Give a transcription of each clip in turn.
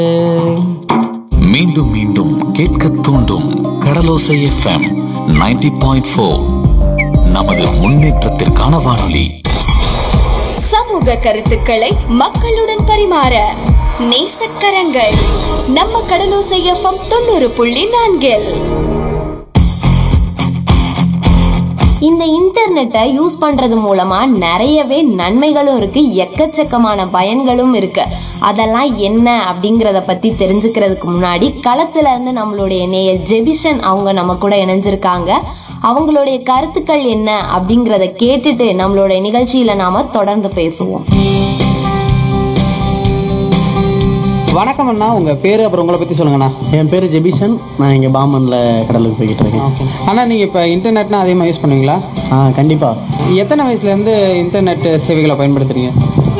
மீண்டும் மீண்டும் கேட்க தூண்டும் கடலோசை எஃப்எம் 90.4 பாயிண்ட் நமது முன்னேற்றத்திற்கான வானொலி சமூக கருத்துக்களை மக்களுடன் பரிமாற நேசக்கரங்கள் நம்ம கடலோசை எஃப்எம் தொண்ணூறு புள்ளி நான்கில் இந்த இன்டர்நெட்டை யூஸ் பண்றது மூலமா நிறையவே நன்மைகளும் இருக்கு எக்கச்சக்கமான பயன்களும் இருக்கு அதெல்லாம் என்ன அப்படிங்கறத பத்தி தெரிஞ்சுக்கிறதுக்கு முன்னாடி களத்துல இருந்து நம்மளுடைய நேயர் ஜெபிஷன் அவங்க நம்ம கூட இணைஞ்சிருக்காங்க அவங்களுடைய கருத்துக்கள் என்ன அப்படிங்கறத கேட்டுட்டு நம்மளுடைய நிகழ்ச்சியில நாம தொடர்ந்து பேசுவோம் வணக்கம் அண்ணா உங்க பேரு அப்புறம் உங்களை பத்தி சொல்லுங்கண்ணா என் பேர் ஜெபிசன் நான் இங்கே பாம்பனில் கடலுக்கு போய்கிட்டு இருக்கேன் ஓகே அண்ணா நீங்க இப்ப இன்டர்நெட்னா அதிகமாக யூஸ் பண்ணுவீங்களா ஆ கண்டிப்பாக எத்தனை வயசுல இருந்து இன்டர்நெட் சேவைகளை பயன்படுத்துறீங்க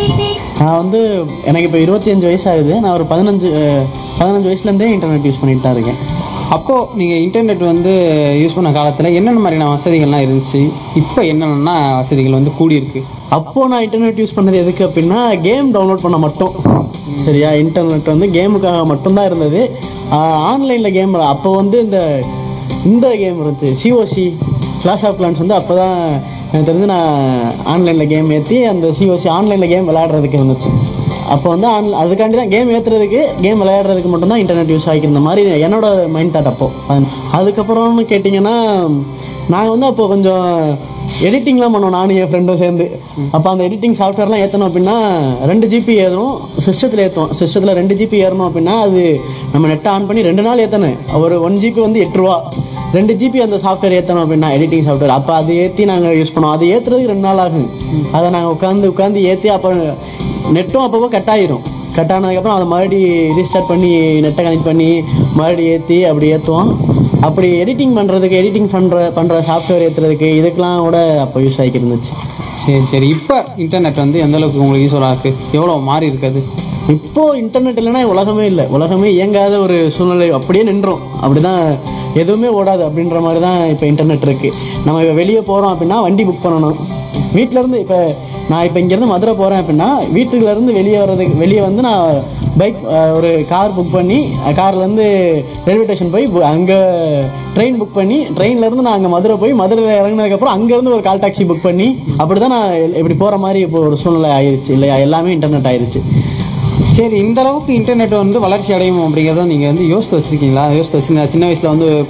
நான் வந்து எனக்கு இப்போ இருபத்தஞ்சு வயசு ஆகுது நான் ஒரு பதினஞ்சு அஹ், பதினஞ்சு வயசுலேருந்தே இன்டர்நெட் யூஸ் பண்ணிட்டு தான் இருக்கேன் அப்போ நீங்க இன்டர்நெட் வந்து யூஸ் பண்ண காலத்துல என்னென்ன மாதிரியான வசதிகள்லாம் இருந்துச்சு இப்போ என்னென்ன வசதிகள் வந்து கூடி இருக்கு அப்போது நான் இன்டர்நெட் யூஸ் பண்ணது எதுக்கு அப்படின்னா கேம் டவுன்லோட் பண்ண மட்டும் சரியா இன்டர்நெட் வந்து கேமுக்காக மட்டும்தான் இருந்தது ஆன்லைனில் கேம் அப்போ வந்து இந்த இந்த கேம் இருந்துச்சு சிஓசி கிளாஸ் ஆஃப் கிளான்ஸ் வந்து அப்போ தான் எனக்கு தெரிஞ்சு நான் ஆன்லைனில் கேம் ஏற்றி அந்த சிஓசி ஆன்லைனில் கேம் விளையாடுறதுக்கு இருந்துச்சு அப்போ வந்து ஆன் அதுக்காண்டி தான் கேம் ஏற்றுறதுக்கு கேம் விளையாடுறதுக்கு மட்டும்தான் இன்டர்நெட் யூஸ் ஆகிக்கிற மாதிரி என்னோட மைண்ட் தாட் அப்போ அது- அதுக்கப்புறம்னு கேட்டிங்கன்னா நாங்கள் வந்து அப்போ கொஞ்சம் எடிட்டிங்லாம் பண்ணுவோம் நானும் என் ஃப்ரெண்டும் சேர்ந்து அப்போ அந்த எடிட்டிங் சாஃப்ட்வேர்லாம் ஏற்றணும் அப்படின்னா ரெண்டு ஜிபி ஏறணும் சிஸ்டத்தில் ஏற்றுவோம் சிஸ்டத்தில் ரெண்டு ஜிபி ஏறணும் அப்படின்னா அது நம்ம நெட்டை ஆன் பண்ணி ரெண்டு நாள் ஏற்றணும் ஒரு ஒன் ஜிபி வந்து எட்டு ரூபா ரெண்டு ஜிபி அந்த சாஃப்ட்வேர் ஏற்றணும் அப்படின்னா எடிட்டிங் சாஃப்ட்வேர் அப்போ அது ஏற்றி நாங்கள் யூஸ் பண்ணுவோம் அது ஏற்றுறதுக்கு ரெண்டு நாள் ஆகும் அதை நாங்கள் உட்காந்து உட்காந்து ஏற்றி அப்போ நெட்டும் அப்பப்போ கட் ஆயிரும் கட் ஆனதுக்கப்புறம் அதை மறுபடி ரீஸ்டார்ட் பண்ணி நெட்டை கனெக்ட் பண்ணி மறுபடி ஏற்றி அப்படி ஏற்றுவோம் அப்படி எடிட்டிங் பண்ணுறதுக்கு எடிட்டிங் பண்ணுற பண்ணுற சாஃப்ட்வேர் ஏற்றுறதுக்கு இதுக்கெலாம் கூட அப்போ யூஸ் ஆகிட்டு இருந்துச்சு சரி சரி இப்போ இன்டர்நெட் வந்து எந்த அளவுக்கு உங்களுக்கு யூஸ்ஃபுல்லாக இருக்கு எவ்வளோ மாறி இருக்குது இப்போ இன்டர்நெட் இல்லைன்னா உலகமே இல்லை உலகமே இயங்காத ஒரு சூழ்நிலை அப்படியே நின்றோம் அப்படிதான் எதுவுமே ஓடாது அப்படின்ற மாதிரி தான் இப்போ இன்டர்நெட் இருக்குது நம்ம இப்போ வெளியே போகிறோம் அப்படின்னா வண்டி புக் பண்ணணும் வீட்டிலேருந்து இப்போ நான் இப்போ இங்கேருந்து மதுரை போகிறேன் அப்படின்னா வீட்டுலேருந்து வெளியே வர்றதுக்கு வெளியே வந்து நான் பைக் ஒரு கார் புக் பண்ணி கார்லேருந்து ரயில்வே ஸ்டேஷன் போய் அங்கே ட்ரெயின் புக் பண்ணி ட்ரெயின்லேருந்து நான் அங்கே மதுரை போய் மதுரையில் இறங்கினதுக்கப்புறம் அங்கேருந்து ஒரு கால் டாக்ஸி புக் பண்ணி அப்படி தான் நான் இப்படி போகிற மாதிரி இப்போ ஒரு சூழ்நிலை ஆயிடுச்சு இல்லையா எல்லாமே இன்டர்நெட் ஆயிடுச்சு சரி இந்த அளவுக்கு இன்டர்நெட் வந்து வளர்ச்சி அடையும் அப்படிங்கிறத நீங்கள் வந்து யோசித்து வச்சிருக்கீங்களா யோசித்து வச்சிருந்தா சின்ன வயசில் வந்து